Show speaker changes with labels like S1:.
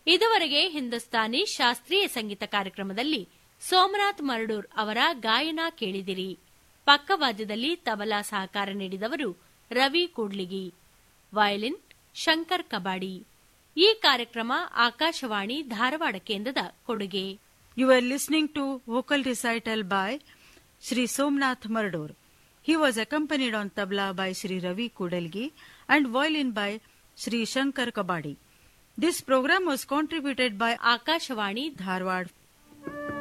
S1: ಇದುವರೆಗೆ ಹಿಂದೂಸ್ತಾನಿ ಶಾಸ್ತ್ರೀಯ ಸಂಗೀತ ಕಾರ್ಯಕ್ರಮದಲ್ಲಿ ಸೋಮನಾಥ್ ಮರಡೂರ್ ಅವರ ಗಾಯನ ಕೇಳಿದಿರಿ ಪಕ್ಕವಾದ್ಯದಲ್ಲಿ ತಬಲಾ ಸಹಕಾರ ನೀಡಿದವರು ರವಿ ಕೂಡ್ಲಿಗಿ ವಯಲಿನ್ ಶಂಕರ್ ಕಬಾಡಿ ಈ ಕಾರ್ಯಕ್ರಮ ಆಕಾಶವಾಣಿ ಧಾರವಾಡ ಕೇಂದ್ರದ ಕೊಡುಗೆ
S2: You were listening to vocal recital by Sri Somnath Mardor. He was accompanied on tabla by Sri Ravi Kudalgi and violin by Sri Shankar Kabadi. This program was contributed by
S1: Akashvani
S2: Dharwad